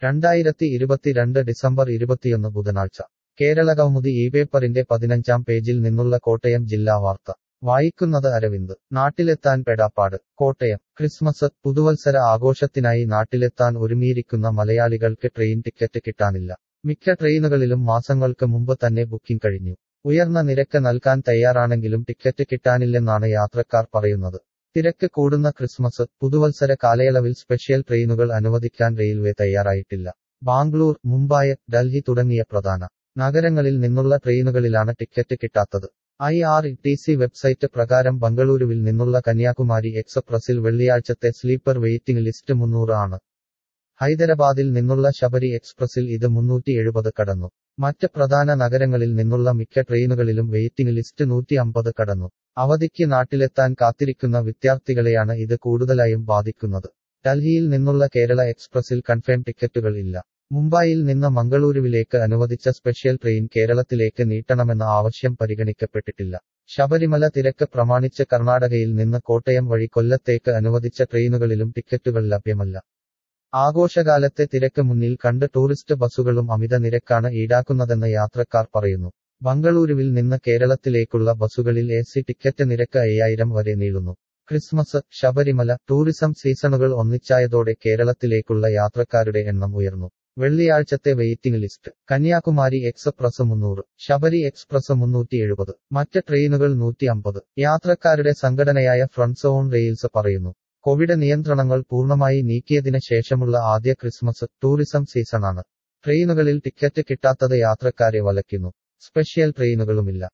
രണ്ടായിരത്തി ഇരുപത്തിരണ്ട് ഡിസംബർ ഇരുപത്തിയൊന്ന് ബുധനാഴ്ച കേരളകൗമുദി ഈ പേപ്പറിന്റെ പതിനഞ്ചാം പേജിൽ നിന്നുള്ള കോട്ടയം ജില്ലാ വാർത്ത വായിക്കുന്നത് അരവിന്ദ് നാട്ടിലെത്താൻ പെടാപ്പാട് കോട്ടയം ക്രിസ്മസ് പുതുവത്സര ആഘോഷത്തിനായി നാട്ടിലെത്താൻ ഒരുങ്ങിയിരിക്കുന്ന മലയാളികൾക്ക് ട്രെയിൻ ടിക്കറ്റ് കിട്ടാനില്ല മിക്ക ട്രെയിനുകളിലും മാസങ്ങൾക്ക് മുമ്പ് തന്നെ ബുക്കിംഗ് കഴിഞ്ഞു ഉയർന്ന നിരക്ക് നൽകാൻ തയ്യാറാണെങ്കിലും ടിക്കറ്റ് കിട്ടാനില്ലെന്നാണ് യാത്രക്കാർ പറയുന്നത് തിരക്ക് കൂടുന്ന ക്രിസ്മസ് പുതുവത്സര കാലയളവിൽ സ്പെഷ്യൽ ട്രെയിനുകൾ അനുവദിക്കാൻ റെയിൽവേ തയ്യാറായിട്ടില്ല ബാംഗ്ലൂർ മുംബൈ ഡൽഹി തുടങ്ങിയ പ്രധാന നഗരങ്ങളിൽ നിന്നുള്ള ട്രെയിനുകളിലാണ് ടിക്കറ്റ് കിട്ടാത്തത് I R T C website പ്രകാരം ബംഗളൂരുവിൽ നിന്നുള്ള കന്യാകുമാരി എക്സ്പ്രസിൽ വെള്ളിയാഴ്ചത്തെ സ്ലീപ്പർ വെയിറ്റിംഗ് ലിസ്റ്റ് മുന്നൂറ് ആണ് ഹൈദരാബാദിൽ നിന്നുള്ള ശബരി എക്സ്പ്രസിൽ ഇത് മുന്നൂറ്റി എഴുപത് കടന്നു മറ്റ് പ്രധാന നഗരങ്ങളിൽ നിന്നുള്ള മിക്ക ട്രെയിനുകളിലും വെയിറ്റിംഗ് ലിസ്റ്റ് നൂറ്റി അമ്പത് കടന്നു അവധിക്ക് നാട്ടിലെത്താൻ കാത്തിരിക്കുന്ന വിദ്യാർത്ഥികളെയാണ് ഇത് കൂടുതലായും ബാധിക്കുന്നത് ഡൽഹിയിൽ നിന്നുള്ള കേരള എക്സ്പ്രസിൽ കൺഫേം ടിക്കറ്റുകൾ ഇല്ല മുംബൈയിൽ നിന്ന് മംഗളൂരുവിലേക്ക് അനുവദിച്ച സ്പെഷ്യൽ ട്രെയിൻ കേരളത്തിലേക്ക് നീട്ടണമെന്ന ആവശ്യം പരിഗണിക്കപ്പെട്ടിട്ടില്ല ശബരിമല തിരക്ക് പ്രമാണിച്ച് കർണാടകയിൽ നിന്ന് കോട്ടയം വഴി കൊല്ലത്തേക്ക് അനുവദിച്ച ട്രെയിനുകളിലും ടിക്കറ്റുകൾ ലഭ്യമല്ല ആഘോഷകാലത്തെ തിരക്ക് മുന്നിൽ കണ്ട് ടൂറിസ്റ്റ് ബസ്സുകളും അമിത നിരക്കാണ് ഈടാക്കുന്നതെന്ന് യാത്രക്കാർ പറയുന്നു ബംഗളൂരുവിൽ നിന്ന് കേരളത്തിലേക്കുള്ള ബസ്സുകളിൽ എ സി ടിക്കറ്റ് നിരക്ക് അയ്യായിരം വരെ നീളുന്നു ക്രിസ്മസ് ശബരിമല ടൂറിസം സീസണുകൾ ഒന്നിച്ചായതോടെ കേരളത്തിലേക്കുള്ള യാത്രക്കാരുടെ എണ്ണം ഉയർന്നു വെള്ളിയാഴ്ചത്തെ വെയിറ്റിംഗ് ലിസ്റ്റ് കന്യാകുമാരി എക്സ്പ്രസ് മുന്നൂറ് ശബരി എക്സ്പ്രസ് മുന്നൂറ്റി എഴുപത് മറ്റ് ട്രെയിനുകൾ നൂറ്റി അമ്പത് യാത്രക്കാരുടെ സംഘടനയായ ഫ്രണ്ട്സ് ഓൺ റെയിൽസ് പറയുന്നു കോവിഡ് നിയന്ത്രണങ്ങൾ പൂർണ്ണമായി നീക്കിയതിന് ശേഷമുള്ള ആദ്യ ക്രിസ്മസ് ടൂറിസം സീസണാണ് ട്രെയിനുകളിൽ ടിക്കറ്റ് കിട്ടാത്തത് യാത്രക്കാരെ വലയ്ക്കുന്നു സ്പെഷ്യൽ ട്രെയിനുകളുമില്ല